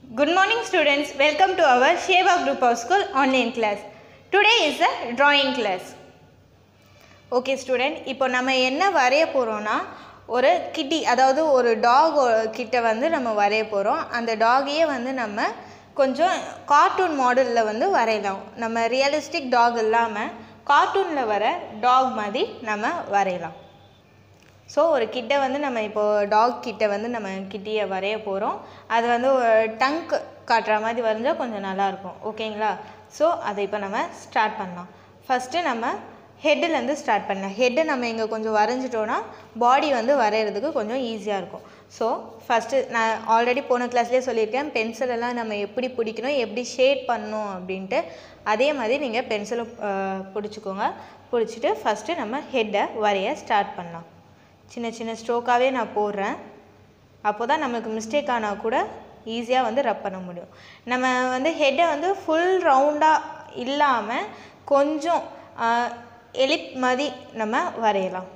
Good morning students. Welcome to our Sheva Group of School online class. Today is a drawing class. Okay student இப்போ நம்ம என்ன வரைய போகிறோன்னா ஒரு கிட்டி அதாவது ஒரு டாக் கிட்ட வந்து நம்ம வரைய போகிறோம் அந்த டாகையே வந்து நம்ம கொஞ்சம் கார்ட்டூன் மாடலில் வந்து வரையலாம் நம்ம ரியலிஸ்டிக் டாக் இல்லாமல் கார்ட்டூனில் வர டாக் மாதிரி நம்ம வரையலாம் ஸோ ஒரு கிட்ட வந்து நம்ம இப்போ டாக் கிட்ட வந்து நம்ம கிட்டியை வரைய போகிறோம் அது வந்து டங்க் காட்டுற மாதிரி வரைஞ்சால் கொஞ்சம் நல்லாயிருக்கும் ஓகேங்களா ஸோ அதை இப்போ நம்ம ஸ்டார்ட் பண்ணலாம் ஃபஸ்ட்டு நம்ம ஹெட்டுலேருந்து ஸ்டார்ட் பண்ணலாம் ஹெட்டை நம்ம இங்கே கொஞ்சம் வரைஞ்சிட்டோன்னா பாடி வந்து வரைகிறதுக்கு கொஞ்சம் ஈஸியாக இருக்கும் ஸோ ஃபஸ்ட்டு நான் ஆல்ரெடி போன கிளாஸ்லேயே சொல்லியிருக்கேன் பென்சில் எல்லாம் நம்ம எப்படி பிடிக்கணும் எப்படி ஷேட் பண்ணணும் அப்படின்ட்டு அதே மாதிரி நீங்கள் பென்சிலை பிடிச்சிக்கோங்க பிடிச்சிட்டு ஃபஸ்ட்டு நம்ம ஹெட்டை வரைய ஸ்டார்ட் பண்ணலாம் சின்ன சின்ன ஸ்ட்ரோக்காகவே நான் போடுறேன் அப்போ தான் நம்மளுக்கு மிஸ்டேக் ஆனால் கூட ஈஸியாக வந்து ரப் பண்ண முடியும் நம்ம வந்து ஹெட்டை வந்து ஃபுல் ரவுண்டாக இல்லாமல் கொஞ்சம் எலிப் மாதிரி நம்ம வரையலாம்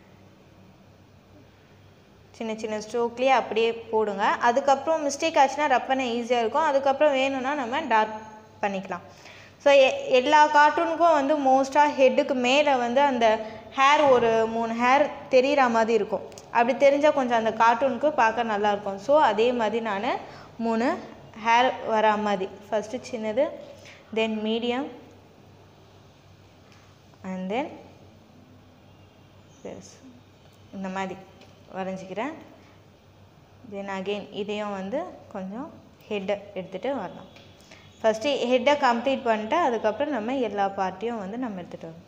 சின்ன சின்ன ஸ்ட்ரோக்லேயே அப்படியே போடுங்க அதுக்கப்புறம் மிஸ்டேக் ஆச்சுன்னா ரப் பண்ண ஈஸியாக இருக்கும் அதுக்கப்புறம் வேணும்னா நம்ம டார்க் பண்ணிக்கலாம் ஸோ எல்லா கார்ட்டூனுக்கும் வந்து மோஸ்ட்டாக ஹெட்டுக்கு மேலே வந்து அந்த ஹேர் ஒரு மூணு ஹேர் தெரிகிற மாதிரி இருக்கும் அப்படி தெரிஞ்சால் கொஞ்சம் அந்த கார்ட்டூனுக்கு பார்க்க நல்லாயிருக்கும் ஸோ அதே மாதிரி நான் மூணு ஹேர் வரா மாதிரி ஃபஸ்ட்டு சின்னது தென் மீடியம் அண்ட் தென் பெருசு இந்த மாதிரி வரைஞ்சிக்கிறேன் தென் அகெயின் இதையும் வந்து கொஞ்சம் ஹெட்டை எடுத்துகிட்டு வரலாம் ஃபஸ்ட்டு ஹெட்டை கம்ப்ளீட் பண்ணிட்டு அதுக்கப்புறம் நம்ம எல்லா பார்ட்டியும் வந்து நம்ம எடுத்துகிட்டு வரோம்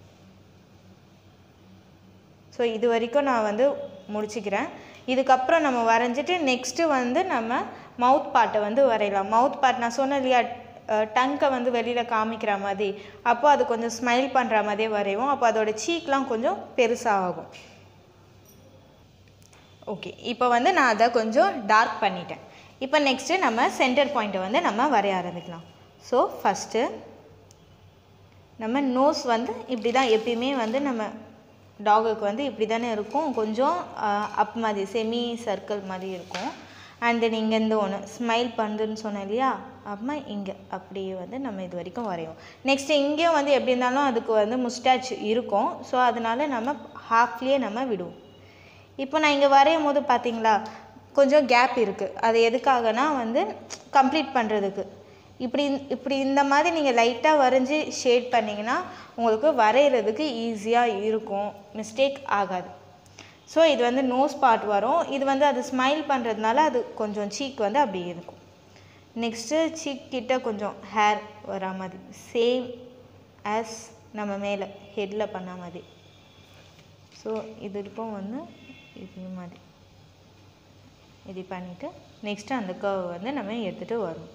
ஸோ இது வரைக்கும் நான் வந்து முடிச்சுக்கிறேன் இதுக்கப்புறம் நம்ம வரைஞ்சிட்டு நெக்ஸ்ட்டு வந்து நம்ம மவுத் பார்ட்டை வந்து வரையலாம் மவுத் பார்ட் நான் சொன்னேன் இல்லையா டங்கை வந்து வெளியில் காமிக்கிற மாதிரி அப்போ அது கொஞ்சம் ஸ்மைல் பண்ணுற மாதிரியே வரைவோம் அப்போ அதோட சீக்லாம் கொஞ்சம் பெருசாக ஆகும் ஓகே இப்போ வந்து நான் அதை கொஞ்சம் டார்க் பண்ணிட்டேன் இப்போ நெக்ஸ்ட்டு நம்ம சென்டர் பாயிண்ட்டை வந்து நம்ம வரைய ஆரம்பிக்கலாம் ஸோ ஃபஸ்ட்டு நம்ம நோஸ் வந்து இப்படி தான் எப்பயுமே வந்து நம்ம டாகுக்கு வந்து இப்படி தானே இருக்கும் கொஞ்சம் அப் மாதிரி செமி சர்க்கிள் மாதிரி இருக்கும் அண்ட் தென் இங்கேருந்து ஒன்று ஸ்மைல் பண்ணுதுன்னு சொன்னேன் இல்லையா அப்புறமா இங்கே அப்படியே வந்து நம்ம இது வரைக்கும் வரைவோம் நெக்ஸ்ட்டு இங்கேயும் வந்து எப்படி இருந்தாலும் அதுக்கு வந்து முஸ்டாச் இருக்கும் ஸோ அதனால நம்ம ஹாஃப்லேயே நம்ம விடுவோம் இப்போ நான் இங்கே வரையும் போது பார்த்தீங்களா கொஞ்சம் கேப் இருக்குது அது எதுக்காகனா வந்து கம்ப்ளீட் பண்ணுறதுக்கு இப்படி இப்படி இந்த மாதிரி நீங்கள் லைட்டாக வரைஞ்சி ஷேட் பண்ணிங்கன்னா உங்களுக்கு வரைகிறதுக்கு ஈஸியாக இருக்கும் மிஸ்டேக் ஆகாது ஸோ இது வந்து நோஸ் பார்ட் வரும் இது வந்து அது ஸ்மைல் பண்ணுறதுனால அது கொஞ்சம் சீக் வந்து அப்படி இருக்கும் நெக்ஸ்ட்டு சீக் கிட்ட கொஞ்சம் ஹேர் வரா மாதிரி சேம் ஆஸ் நம்ம மேலே ஹெட்டில் பண்ண மாதிரி ஸோ இது இருக்கும் வந்து இது மாதிரி இது பண்ணிவிட்டு நெக்ஸ்ட்டு அந்த கர்வ் வந்து நம்ம எடுத்துகிட்டு வரும்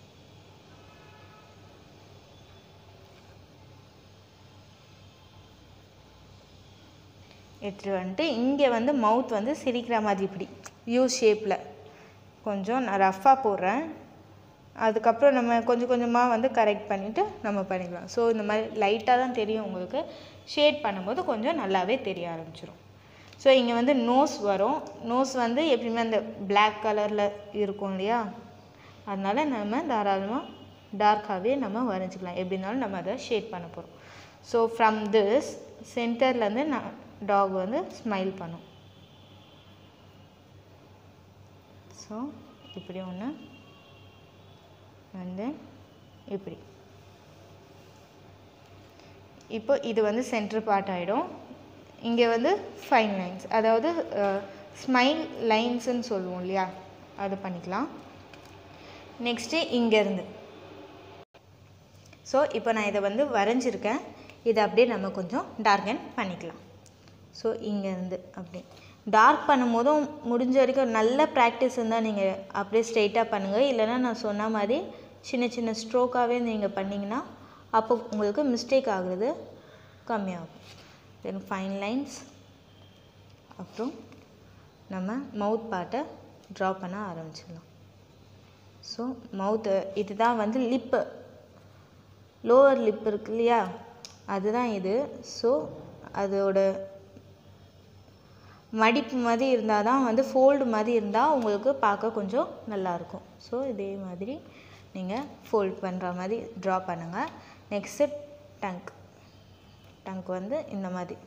எடுத்துகிட்டு வந்துட்டு இங்கே வந்து மவுத் வந்து சிரிக்கிற மாதிரி இப்படி யூ ஷேப்பில் கொஞ்சம் நான் ரஃப்பாக போடுறேன் அதுக்கப்புறம் நம்ம கொஞ்சம் கொஞ்சமாக வந்து கரெக்ட் பண்ணிவிட்டு நம்ம பண்ணிக்கலாம் ஸோ இந்த மாதிரி லைட்டாக தான் தெரியும் உங்களுக்கு ஷேட் பண்ணும்போது கொஞ்சம் நல்லாவே தெரிய ஆரம்பிச்சிடும் ஸோ இங்கே வந்து நோஸ் வரும் நோஸ் வந்து எப்பயுமே அந்த பிளாக் கலரில் இருக்கும் இல்லையா அதனால் நம்ம தாராளமாக டார்க்காகவே நம்ம வரைஞ்சிக்கலாம் எப்படி இருந்தாலும் நம்ம அதை ஷேட் பண்ண போகிறோம் ஸோ ஃப்ரம் திஸ் சென்டர்லேருந்து நான் டாக் வந்து ஸ்மைல் பண்ணும் ஸோ இப்படி ஒன்று அண்ட் தென் இப்படி இப்போ இது வந்து சென்டர் பார்ட் ஆகிடும் இங்கே வந்து ஃபைன் லைன்ஸ் அதாவது ஸ்மைல் லைன்ஸுன்னு சொல்லுவோம் இல்லையா அது பண்ணிக்கலாம் நெக்ஸ்ட்டு இங்கேருந்து ஸோ இப்போ நான் இதை வந்து வரைஞ்சிருக்கேன் இதை அப்படியே நம்ம கொஞ்சம் டார்கன் பண்ணிக்கலாம் ஸோ இங்கேருந்து அப்படி டார்க் பண்ணும்போதும் முடிஞ்ச வரைக்கும் நல்ல ப்ராக்டிஸ் இருந்தால் நீங்கள் அப்படியே ஸ்ட்ரெயிட்டாக பண்ணுங்கள் இல்லைனா நான் சொன்ன மாதிரி சின்ன சின்ன ஸ்ட்ரோக்காகவே நீங்கள் பண்ணிங்கன்னா அப்போ உங்களுக்கு மிஸ்டேக் ஆகுறது கம்மியாகும் தென் ஃபைன் லைன்ஸ் அப்புறம் நம்ம மவுத் பார்ட்டை ட்ரா பண்ண ஆரம்பிச்சிடலாம் ஸோ மவுத்து இதுதான் வந்து லிப்பு லோவர் லிப் இருக்கு இல்லையா அதுதான் இது ஸோ அதோட மடிப்பு மாதிரி இருந்தால் தான் வந்து ஃபோல்டு மாதிரி இருந்தால் உங்களுக்கு பார்க்க கொஞ்சம் நல்லாயிருக்கும் ஸோ இதே மாதிரி நீங்கள் ஃபோல்ட் பண்ணுற மாதிரி ட்ரா பண்ணுங்கள் நெக்ஸ்ட்டு டங்க் டங்க் வந்து இந்த மாதிரி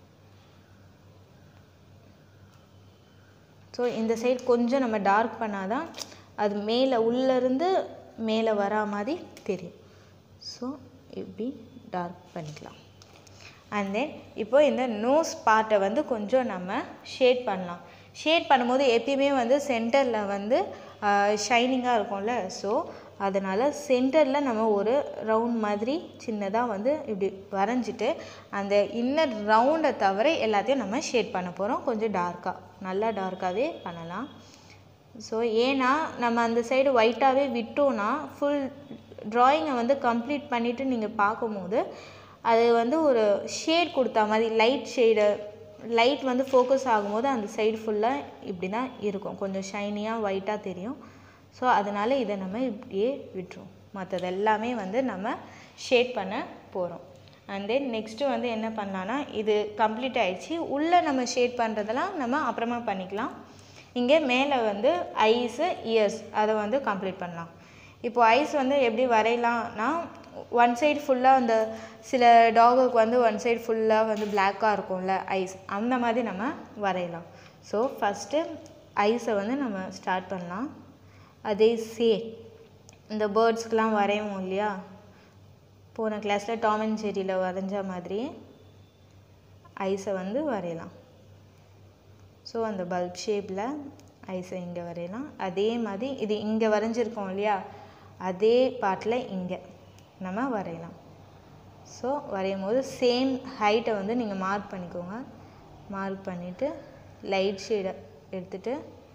ஸோ இந்த சைடு கொஞ்சம் நம்ம டார்க் பண்ணால் தான் அது மேலே உள்ளேருந்து மேலே வரா மாதிரி தெரியும் ஸோ இப்படி டார்க் பண்ணிக்கலாம் அண்ட் தென் இப்போ இந்த நோஸ் பார்ட்டை வந்து கொஞ்சம் நம்ம ஷேட் பண்ணலாம் ஷேட் பண்ணும்போது எப்பயுமே வந்து சென்டரில் வந்து ஷைனிங்காக இருக்கும்ல ஸோ அதனால் சென்டரில் நம்ம ஒரு ரவுண்ட் மாதிரி சின்னதாக வந்து இப்படி வரைஞ்சிட்டு அந்த இன்னர் ரவுண்டை தவிர எல்லாத்தையும் நம்ம ஷேட் பண்ண போகிறோம் கொஞ்சம் டார்க்காக நல்லா டார்க்காகவே பண்ணலாம் ஸோ ஏன்னா நம்ம அந்த சைடு ஒயிட்டாகவே விட்டோன்னா ஃபுல் ட்ராயிங்கை வந்து கம்ப்ளீட் பண்ணிவிட்டு நீங்கள் பார்க்கும்போது அது வந்து ஒரு ஷேட் கொடுத்தா மாதிரி லைட் ஷேடு லைட் வந்து ஃபோக்கஸ் ஆகும்போது அந்த சைடு ஃபுல்லாக இப்படி தான் இருக்கும் கொஞ்சம் ஷைனியாக ஒயிட்டாக தெரியும் ஸோ அதனால் இதை நம்ம இப்படியே விட்டுருவோம் மற்றது எல்லாமே வந்து நம்ம ஷேட் பண்ண போகிறோம் அண்ட் தென் நெக்ஸ்ட்டு வந்து என்ன பண்ணலான்னா இது கம்ப்ளீட் ஆயிடுச்சு உள்ளே நம்ம ஷேட் பண்ணுறதெல்லாம் நம்ம அப்புறமா பண்ணிக்கலாம் இங்கே மேலே வந்து ஐஸு இயர்ஸ் அதை வந்து கம்ப்ளீட் பண்ணலாம் இப்போது ஐஸ் வந்து எப்படி வரையலாம்னா ஒன் சைடு ஃபுல்லாக அந்த சில டாகுக்கு வந்து ஒன் சைடு ஃபுல்லாக வந்து பிளாக்காக இருக்கும்ல ஐஸ் அந்த மாதிரி நம்ம வரையலாம் ஸோ ஃபஸ்ட்டு ஐஸை வந்து நம்ம ஸ்டார்ட் பண்ணலாம் அதே சே இந்த பேர்ட்ஸ்க்கெலாம் வரையும் இல்லையா போன கிளாஸில் டாம் அண்ட் ஜெரியில் வரைஞ்ச மாதிரி ஐஸை வந்து வரையலாம் ஸோ அந்த பல்ப் ஷேப்பில் ஐஸை இங்கே வரையலாம் அதே மாதிரி இது இங்கே வரைஞ்சிருக்கோம் இல்லையா அதே பாட்டில் இங்கே நம்ம வரையலாம் ஸோ வரையும் போது சேம் ஹைட்டை வந்து நீங்கள் மார்க் பண்ணிக்கோங்க மார்க் பண்ணிவிட்டு லைட் ஷேடை எடுத்துகிட்டு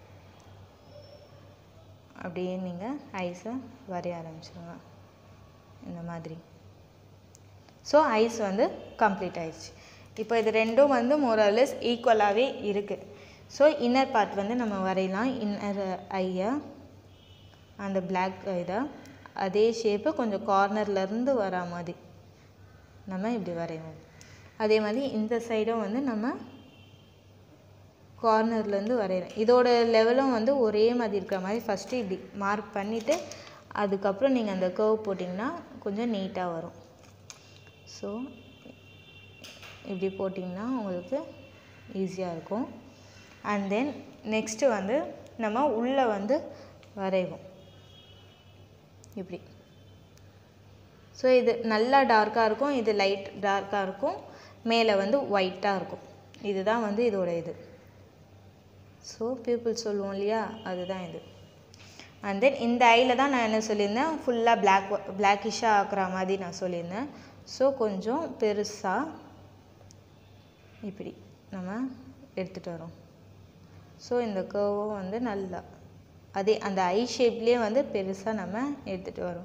அப்படியே நீங்கள் ஐஸை வரைய ஆரம்பிச்சிடுங்க இந்த மாதிரி ஸோ ஐஸ் வந்து கம்ப்ளீட் ஆயிடுச்சு இப்போ இது ரெண்டும் வந்து மோரலஸ் ஈக்குவலாகவே இருக்குது ஸோ இன்னர் பார்ட் வந்து நம்ம வரையலாம் இன்னர் ஐயை அந்த பிளாக் இதை அதே ஷேப்பு கொஞ்சம் கார்னர்லேருந்து வரா மாதிரி நம்ம இப்படி வரைவோம் அதே மாதிரி இந்த சைடும் வந்து நம்ம கார்னர்லேருந்து வரைகிறேன் இதோட லெவலும் வந்து ஒரே மாதிரி இருக்கிற மாதிரி ஃபஸ்ட்டு இப்படி மார்க் பண்ணிவிட்டு அதுக்கப்புறம் நீங்கள் அந்த கர்வ் போட்டிங்கன்னா கொஞ்சம் நீட்டாக வரும் ஸோ இப்படி போட்டிங்கன்னா உங்களுக்கு ஈஸியாக இருக்கும் அண்ட் தென் நெக்ஸ்ட்டு வந்து நம்ம உள்ளே வந்து வரைவோம் இப்படி ஸோ இது நல்லா டார்க்காக இருக்கும் இது லைட் டார்க்காக இருக்கும் மேலே வந்து ஒயிட்டாக இருக்கும் இதுதான் வந்து இதோட இது ஸோ பீப்புள் சொல்லுவோம் இல்லையா அதுதான் இது அண்ட் தென் இந்த ஐயில் தான் நான் என்ன சொல்லியிருந்தேன் ஃபுல்லாக பிளாக் பிளாக்கிஷாக ஆக்குற மாதிரி நான் சொல்லியிருந்தேன் ஸோ கொஞ்சம் பெருசாக இப்படி நம்ம எடுத்துகிட்டு வரோம் ஸோ இந்த கர்வும் வந்து நல்லா அதே அந்த ஐ ஷேப்லேயே வந்து பெருசாக நம்ம எடுத்துகிட்டு வரோம்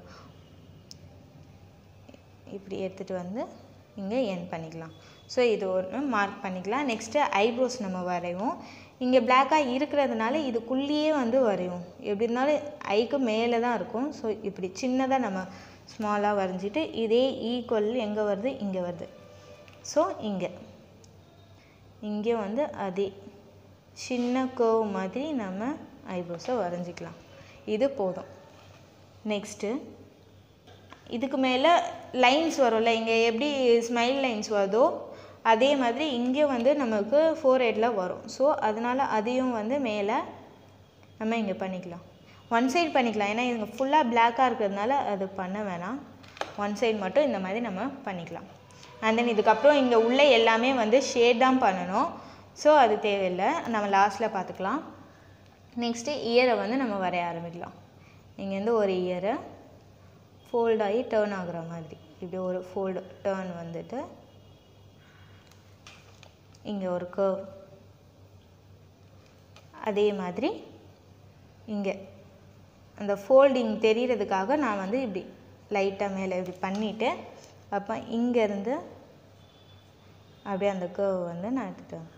இப்படி எடுத்துகிட்டு வந்து இங்கே என் பண்ணிக்கலாம் ஸோ இது ஒன்று மார்க் பண்ணிக்கலாம் நெக்ஸ்ட்டு ஐப்ரோஸ் நம்ம வரைவோம் இங்கே பிளாக்காக இருக்கிறதுனால இதுக்குள்ளேயே வந்து வரைவோம் எப்படி இருந்தாலும் ஐக்கு மேலே தான் இருக்கும் ஸோ இப்படி சின்னதாக நம்ம ஸ்மாலாக வரைஞ்சிட்டு இதே ஈக்குவல் எங்கே வருது இங்கே வருது ஸோ இங்கே இங்கே வந்து அதே சின்ன கர்வ் மாதிரி நம்ம ஐப்ரோஸை வரைஞ்சிக்கலாம் இது போதும் நெக்ஸ்ட்டு இதுக்கு மேலே லைன்ஸ் வரும்ல இங்கே எப்படி ஸ்மைல் லைன்ஸ் வருதோ அதே மாதிரி இங்கே வந்து நமக்கு ஃபோர் ஹெட்டில் வரும் ஸோ அதனால் அதையும் வந்து மேலே நம்ம இங்கே பண்ணிக்கலாம் ஒன் சைடு பண்ணிக்கலாம் ஏன்னா இங்கே ஃபுல்லாக பிளாக்காக இருக்கிறதுனால அது பண்ண வேணாம் ஒன் சைடு மட்டும் இந்த மாதிரி நம்ம பண்ணிக்கலாம் அண்ட் தென் இதுக்கப்புறம் இங்கே உள்ள எல்லாமே வந்து ஷேட் தான் பண்ணணும் ஸோ அது தேவையில்லை நம்ம லாஸ்ட்டில் பார்த்துக்கலாம் நெக்ஸ்ட்டு இயரை வந்து நம்ம வரைய ஆரம்பிக்கலாம் இங்கேருந்து ஒரு இயரை ஃபோல்ட் ஆகி டேர்ன் ஆகுற மாதிரி இப்படி ஒரு ஃபோல்டு டேர்ன் வந்துட்டு இங்கே ஒரு கர்வ் அதே மாதிரி இங்கே அந்த ஃபோல்டிங் தெரியறதுக்காக நான் வந்து இப்படி லைட்டாக மேலே இப்படி பண்ணிவிட்டு அப்போ இங்கேருந்து அப்படியே அந்த கர்வ் வந்து நான் எடுத்துட்டேன்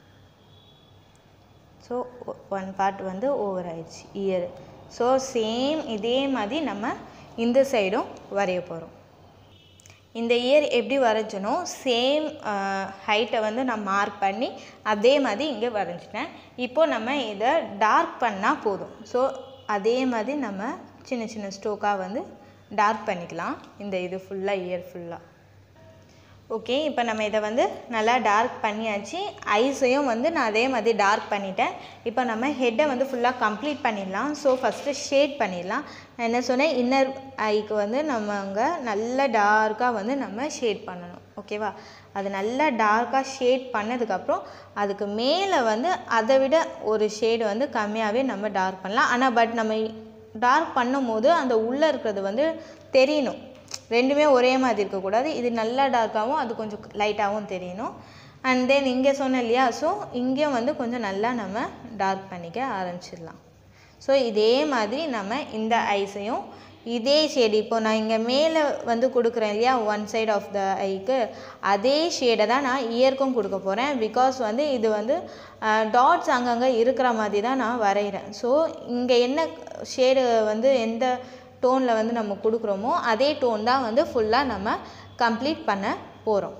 ஸோ ஒன் பார்ட் வந்து ஓவர் ஆயிடுச்சு இயர் ஸோ சேம் இதே மாதிரி நம்ம இந்த சைடும் வரைய போகிறோம் இந்த இயர் எப்படி வரைஞ்சனோ சேம் ஹைட்டை வந்து நான் மார்க் பண்ணி அதே மாதிரி இங்கே வரைஞ்சிட்டேன் இப்போது நம்ம இதை டார்க் பண்ணால் போதும் ஸோ அதே மாதிரி நம்ம சின்ன சின்ன ஸ்ட்ரோக்காக வந்து டார்க் பண்ணிக்கலாம் இந்த இது ஃபுல்லாக இயர் ஃபுல்லாக ஓகே இப்போ நம்ம இதை வந்து நல்லா டார்க் பண்ணியாச்சு ஐஸையும் வந்து நான் அதே மாதிரி டார்க் பண்ணிட்டேன் இப்போ நம்ம ஹெட்டை வந்து ஃபுல்லாக கம்ப்ளீட் பண்ணிடலாம் ஸோ ஃபஸ்ட்டு ஷேட் பண்ணிடலாம் நான் என்ன சொன்னேன் இன்னர் ஐக்கு வந்து நம்ம அங்கே நல்லா டார்க்காக வந்து நம்ம ஷேட் பண்ணணும் ஓகேவா அது நல்லா டார்க்காக ஷேட் பண்ணதுக்கப்புறம் அதுக்கு மேலே வந்து அதை விட ஒரு ஷேடு வந்து கம்மியாகவே நம்ம டார்க் பண்ணலாம் ஆனால் பட் நம்ம டார்க் பண்ணும்போது அந்த உள்ளே இருக்கிறது வந்து தெரியணும் ரெண்டுமே ஒரே மாதிரி இருக்கக்கூடாது இது நல்லா டார்க்காகவும் அது கொஞ்சம் லைட்டாகவும் தெரியணும் அண்ட் தென் இங்கே சொன்னேன் இல்லையா ஸோ இங்கேயும் வந்து கொஞ்சம் நல்லா நம்ம டார்க் பண்ணிக்க ஆரம்பிச்சிடலாம் ஸோ இதே மாதிரி நம்ம இந்த ஐஸையும் இதே ஷேடு இப்போ நான் இங்கே மேலே வந்து கொடுக்குறேன் இல்லையா ஒன் சைடு ஆஃப் த ஐக்கு அதே ஷேடை தான் நான் இயர்க்கும் கொடுக்க போகிறேன் பிகாஸ் வந்து இது வந்து டாட்ஸ் அங்கங்கே இருக்கிற மாதிரி தான் நான் வரைகிறேன் ஸோ இங்கே என்ன ஷேடு வந்து எந்த டோனில் வந்து நம்ம கொடுக்குறோமோ அதே டோன் தான் வந்து ஃபுல்லாக நம்ம கம்ப்ளீட் பண்ண போகிறோம்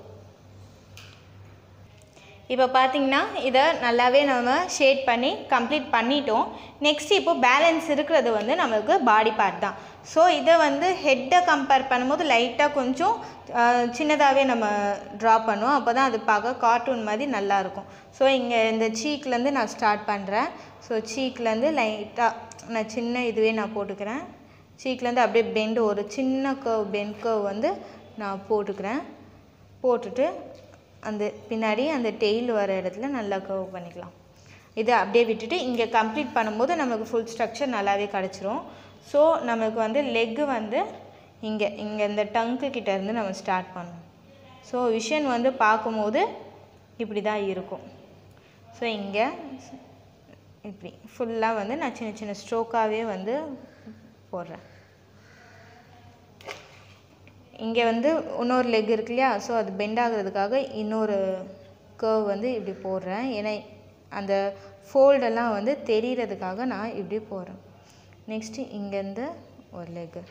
இப்போ பார்த்தீங்கன்னா இதை நல்லாவே நம்ம ஷேட் பண்ணி கம்ப்ளீட் பண்ணிட்டோம் நெக்ஸ்ட் இப்போ பேலன்ஸ் இருக்கிறது வந்து நம்மளுக்கு பாடி பார்ட் தான் ஸோ இதை வந்து ஹெட்டை கம்பேர் பண்ணும்போது லைட்டாக கொஞ்சம் சின்னதாகவே நம்ம ட்ரா பண்ணுவோம் அப்போ தான் அது பார்க்க கார்ட்டூன் மாதிரி நல்லாயிருக்கும் ஸோ இங்கே இந்த சீக்லேருந்து நான் ஸ்டார்ட் பண்ணுறேன் ஸோ சீக்லேருந்து லைட்டாக நான் சின்ன இதுவே நான் போட்டுக்கிறேன் சீக்லேருந்து அப்படியே பெண்டு ஒரு சின்ன கர்வ் பெண்ட் கர்வ் வந்து நான் போட்டுக்கிறேன் போட்டுட்டு அந்த பின்னாடி அந்த டெய்ல் வர இடத்துல நல்லா கர்வ் பண்ணிக்கலாம் இதை அப்படியே விட்டுட்டு இங்கே கம்ப்ளீட் பண்ணும்போது நமக்கு ஃபுல் ஸ்ட்ரக்சர் நல்லாவே கிடச்சிரும் ஸோ நமக்கு வந்து லெக்கு வந்து இங்கே இங்கே இந்த டங்க்கு கிட்ட இருந்து நம்ம ஸ்டார்ட் பண்ணணும் ஸோ விஷன் வந்து பார்க்கும்போது இப்படி தான் இருக்கும் ஸோ இங்கே இப்படி ஃபுல்லாக வந்து நான் சின்ன சின்ன ஸ்ட்ரோக்காகவே வந்து போடுறேன் இங்கே வந்து இன்னொரு லெக் இருக்கு இல்லையா ஸோ அது பெண்ட் ஆகுறதுக்காக இன்னொரு கர்வ் வந்து இப்படி போடுறேன் ஏன்னா அந்த ஃபோல்டெல்லாம் வந்து தெரியறதுக்காக நான் இப்படி போடுறேன் நெக்ஸ்ட்டு இங்கேருந்து ஒரு லெக்கு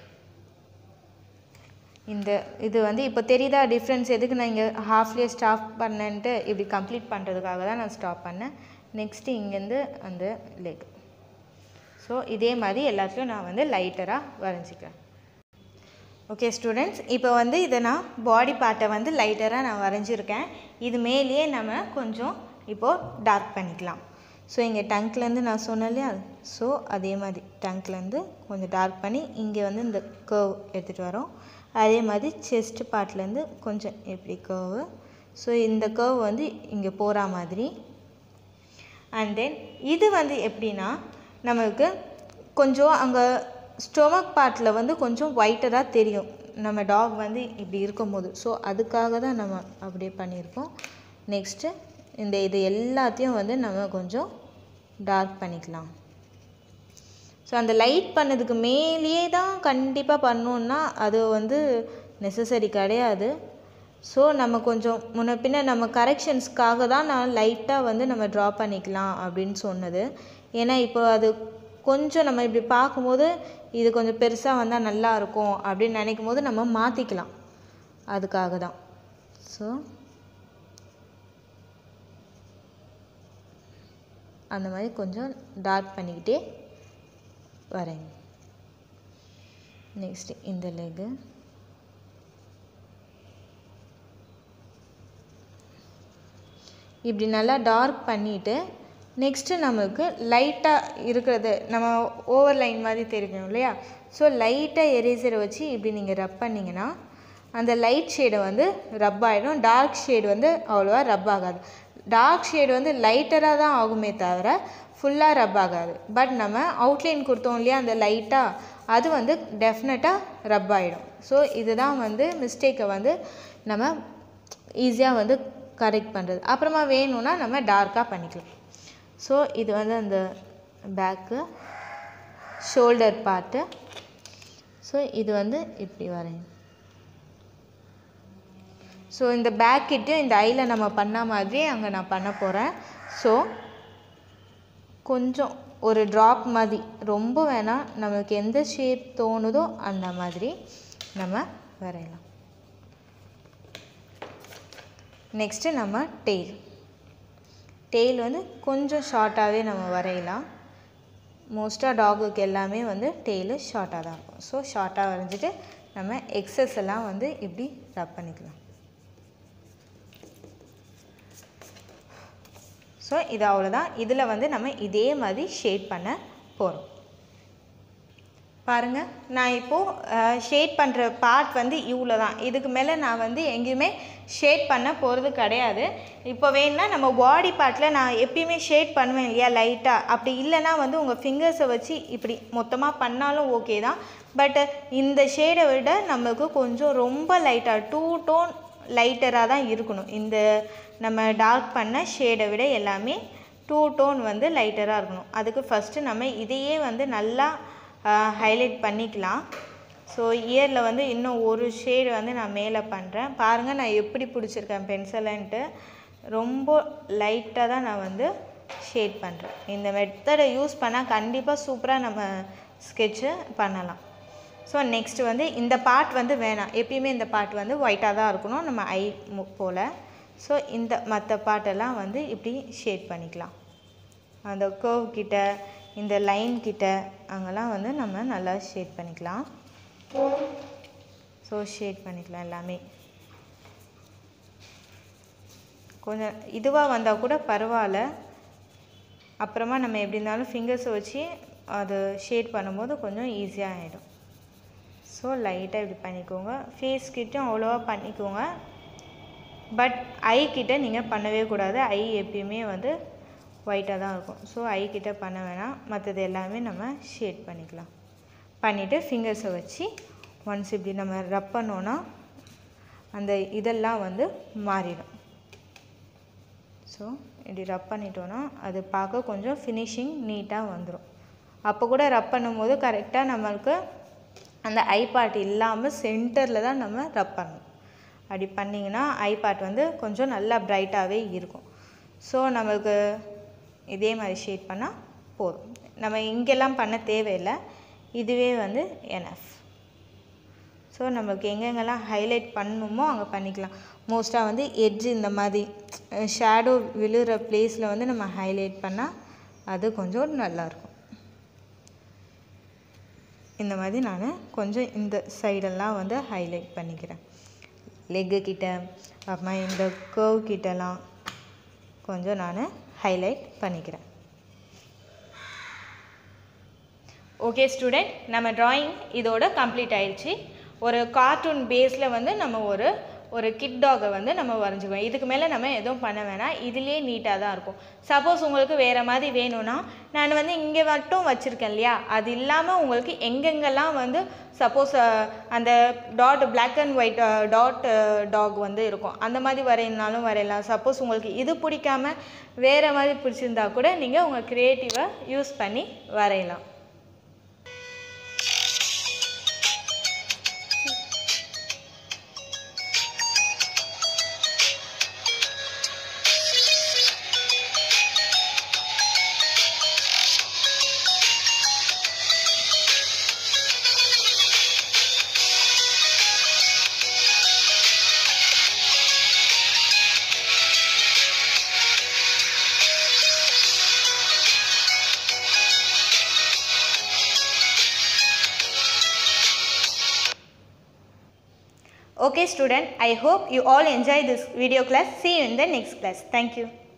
இந்த இது வந்து இப்போ தெரியுதா டிஃப்ரென்ஸ் எதுக்கு நான் இங்கே ஹாஃப்லேயே ஸ்டாப் பண்ணேன்ட்டு இப்படி கம்ப்ளீட் பண்ணுறதுக்காக தான் நான் ஸ்டாப் பண்ணேன் நெக்ஸ்ட்டு இங்கேருந்து அந்த லெக் ஸோ இதே மாதிரி எல்லாத்தையும் நான் வந்து லைட்டராக வரைஞ்சிக்கிறேன் ஓகே ஸ்டூடெண்ட்ஸ் இப்போ வந்து இதை நான் பாடி பார்ட்டை வந்து லைட்டராக நான் வரைஞ்சிருக்கேன் இது மேலேயே நம்ம கொஞ்சம் இப்போது டார்க் பண்ணிக்கலாம் ஸோ இங்கே டங்க்லேருந்து நான் சொன்னேன் இல்லையா ஸோ அதே மாதிரி டங்க்லேருந்து கொஞ்சம் டார்க் பண்ணி இங்கே வந்து இந்த கர்வ் எடுத்துகிட்டு வரோம் அதே மாதிரி செஸ்ட் பார்ட்லேருந்து கொஞ்சம் எப்படி கர்வு ஸோ இந்த கர்வ் வந்து இங்கே போகிற மாதிரி அண்ட் தென் இது வந்து எப்படின்னா நமக்கு கொஞ்சம் அங்கே ஸ்டொமக் பார்ட்டில் வந்து கொஞ்சம் ஒயிட்டராக தெரியும் நம்ம டாக் வந்து இப்படி இருக்கும்போது ஸோ அதுக்காக தான் நம்ம அப்படியே பண்ணியிருக்கோம் நெக்ஸ்ட்டு இந்த இது எல்லாத்தையும் வந்து நம்ம கொஞ்சம் டார்க் பண்ணிக்கலாம் ஸோ அந்த லைட் பண்ணதுக்கு மேலேயே தான் கண்டிப்பாக பண்ணோன்னா அது வந்து நெசசரி கிடையாது ஸோ நம்ம கொஞ்சம் முன்ன பின்ன நம்ம கரெக்ஷன்ஸ்க்காக தான் நான் லைட்டாக வந்து நம்ம ட்ரா பண்ணிக்கலாம் அப்படின்னு சொன்னது ஏன்னா இப்போ அது கொஞ்சம் நம்ம இப்படி பார்க்கும்போது இது கொஞ்சம் பெருசாக வந்தால் நல்லா இருக்கும் அப்படின்னு நினைக்கும் போது நம்ம மாற்றிக்கலாம் அதுக்காக தான் ஸோ அந்த மாதிரி கொஞ்சம் டார்க் பண்ணிக்கிட்டே வரேங்க நெக்ஸ்ட் இந்த லெகு இப்படி நல்லா டார்க் பண்ணிவிட்டு நெக்ஸ்ட்டு நமக்கு லைட்டாக இருக்கிறது நம்ம ஓவர் லைன் மாதிரி தெரியும் இல்லையா ஸோ லைட்டாக எரேசரை வச்சு இப்படி நீங்கள் ரப் பண்ணிங்கன்னா அந்த லைட் ஷேடை வந்து ரப் ஆகிடும் டார்க் ஷேடு வந்து அவ்வளோவா ரப் ஆகாது டார்க் ஷேடு வந்து லைட்டராக தான் ஆகுமே தவிர ஃபுல்லாக ரப் ஆகாது பட் நம்ம அவுட்லைன் கொடுத்தோம் இல்லையா அந்த லைட்டாக அது வந்து டெஃபினட்டாக ரப் ஆகிடும் ஸோ இதுதான் வந்து மிஸ்டேக்கை வந்து நம்ம ஈஸியாக வந்து கரெக்ட் பண்ணுறது அப்புறமா வேணும்னா நம்ம டார்க்காக பண்ணிக்கலாம் ஸோ இது வந்து அந்த பேக்கு ஷோல்டர் பார்ட்டு ஸோ இது வந்து இப்படி வரையும் ஸோ இந்த பேக் கிட்டையும் இந்த ஐயில் நம்ம பண்ண மாதிரி அங்கே நான் பண்ண போகிறேன் ஸோ கொஞ்சம் ஒரு ட்ராப் மாதிரி ரொம்ப வேணாம் நமக்கு எந்த ஷேப் தோணுதோ அந்த மாதிரி நம்ம வரையலாம் நெக்ஸ்ட்டு நம்ம டெய்ல் டெய்ல் வந்து கொஞ்சம் ஷார்ட்டாகவே நம்ம வரையலாம் மோஸ்ட்டாக டாகுக்கு எல்லாமே வந்து டெய்லு ஷார்ட்டாக தான் இருக்கும் ஸோ ஷார்ட்டாக வரைஞ்சிட்டு நம்ம எக்ஸஸ் எல்லாம் வந்து இப்படி ரப் பண்ணிக்கலாம் ஸோ இது அவ்வளோதான் இதில் வந்து நம்ம இதே மாதிரி ஷேட் பண்ண போகிறோம் பாருங்கள் நான் இப்போது ஷேட் பண்ணுற பார்ட் வந்து இவ்வளோ தான் இதுக்கு மேலே நான் வந்து எங்கேயுமே ஷேட் பண்ண போகிறது கிடையாது இப்போ வேணும்னா நம்ம பாடி பார்ட்டில் நான் எப்பயுமே ஷேட் பண்ணுவேன் இல்லையா லைட்டாக அப்படி இல்லைன்னா வந்து உங்கள் ஃபிங்கர்ஸை வச்சு இப்படி மொத்தமாக பண்ணாலும் ஓகே தான் பட் இந்த ஷேடை விட நமக்கு கொஞ்சம் ரொம்ப லைட்டாக டூ டோன் லைட்டராக தான் இருக்கணும் இந்த நம்ம டார்க் பண்ண ஷேடை விட எல்லாமே டூ டோன் வந்து லைட்டராக இருக்கணும் அதுக்கு ஃபஸ்ட்டு நம்ம இதையே வந்து நல்லா ஹைலைட் பண்ணிக்கலாம் ஸோ இயரில் வந்து இன்னும் ஒரு ஷேடு வந்து நான் மேலே பண்ணுறேன் பாருங்கள் நான் எப்படி பிடிச்சிருக்கேன் பென்சிலன்ட்டு ரொம்ப லைட்டாக தான் நான் வந்து ஷேட் பண்ணுறேன் இந்த மெத்தடை யூஸ் பண்ணால் கண்டிப்பாக சூப்பராக நம்ம ஸ்கெட்சு பண்ணலாம் ஸோ நெக்ஸ்ட் வந்து இந்த பார்ட் வந்து வேணாம் எப்பயுமே இந்த பார்ட் வந்து ஒயிட்டாக தான் இருக்கணும் நம்ம ஐ போல் ஸோ இந்த மற்ற பார்ட்டெல்லாம் வந்து இப்படி ஷேட் பண்ணிக்கலாம் அந்த கர்வ் கிட்ட இந்த லைன் கிட்ட அங்கெல்லாம் வந்து நம்ம நல்லா ஷேட் பண்ணிக்கலாம் ஸோ ஷேட் பண்ணிக்கலாம் எல்லாமே கொஞ்சம் இதுவாக வந்தால் கூட பரவாயில்ல அப்புறமா நம்ம எப்படி இருந்தாலும் ஃபிங்கர்ஸை வச்சு அது ஷேட் பண்ணும்போது கொஞ்சம் ஈஸியாக ஆகிடும் ஸோ லைட்டாக இப்படி பண்ணிக்கோங்க ஃபேஸ் கிட்டும் அவ்வளோவா பண்ணிக்கோங்க பட் ஐ கிட்ட நீங்கள் பண்ணவே கூடாது ஐ எப்பயுமே வந்து ஒயிட்டாக தான் இருக்கும் ஸோ ஐ கிட்ட பண்ண வேணாம் மற்றது எல்லாமே நம்ம ஷேட் பண்ணிக்கலாம் பண்ணிவிட்டு ஃபிங்கர்ஸை வச்சு ஒன்ஸ் இப்படி நம்ம ரப் பண்ணோன்னா அந்த இதெல்லாம் வந்து மாறிடும் ஸோ இப்படி ரப் பண்ணிட்டோன்னா அது பார்க்க கொஞ்சம் ஃபினிஷிங் நீட்டாக வந்துடும் அப்போ கூட ரப் பண்ணும்போது கரெக்டாக நம்மளுக்கு அந்த ஐ பார்ட் இல்லாமல் சென்டரில் தான் நம்ம ரப் பண்ணணும் அப்படி பண்ணிங்கன்னா ஐ பார்ட் வந்து கொஞ்சம் நல்லா ப்ரைட்டாகவே இருக்கும் ஸோ நம்மளுக்கு இதே மாதிரி ஷேட் பண்ணால் போதும் நம்ம இங்கெல்லாம் பண்ண தேவையில்லை இதுவே வந்து என்எஃப் ஸோ நம்மளுக்கு எங்கெங்கெல்லாம் ஹைலைட் பண்ணணுமோ அங்கே பண்ணிக்கலாம் மோஸ்ட்டாக வந்து எட்ஜ் இந்த மாதிரி ஷேடோ விழுகிற பிளேஸில் வந்து நம்ம ஹைலைட் பண்ணால் அது கொஞ்சம் நல்லாயிருக்கும் இந்த மாதிரி நான் கொஞ்சம் இந்த சைடெல்லாம் வந்து ஹைலைட் பண்ணிக்கிறேன் லெக்கு கிட்ட அப்புறமா இந்த கர்வ் கிட்டலாம் கொஞ்சம் நான் ஹைலைட் பண்ணிக்கிறேன் ஓகே ஸ்டூடெண்ட் நம்ம ட்ராயிங் இதோட கம்ப்ளீட் ஆயிடுச்சு ஒரு கார்ட்டூன் பேஸில் வந்து நம்ம ஒரு ஒரு கிட் டாகை வந்து நம்ம வரைஞ்சிக்குவோம் இதுக்கு மேலே நம்ம எதுவும் பண்ண வேணாம் இதுலேயே நீட்டாக தான் இருக்கும் சப்போஸ் உங்களுக்கு வேறு மாதிரி வேணும்னா நான் வந்து இங்கே மட்டும் வச்சுருக்கேன் இல்லையா அது இல்லாமல் உங்களுக்கு எங்கெங்கெல்லாம் வந்து சப்போஸ் அந்த dot black and white dot dog வந்து இருக்கும் அந்த மாதிரி வரையினாலும் வரையலாம் சப்போஸ் உங்களுக்கு இது பிடிக்காம வேறு மாதிரி பிடிச்சிருந்தா கூட நீங்கள் உங்கள் க்ரியேட்டிவை யூஸ் பண்ணி வரையலாம் Okay student, I hope you all enjoy this video class. See you in the next class. Thank you.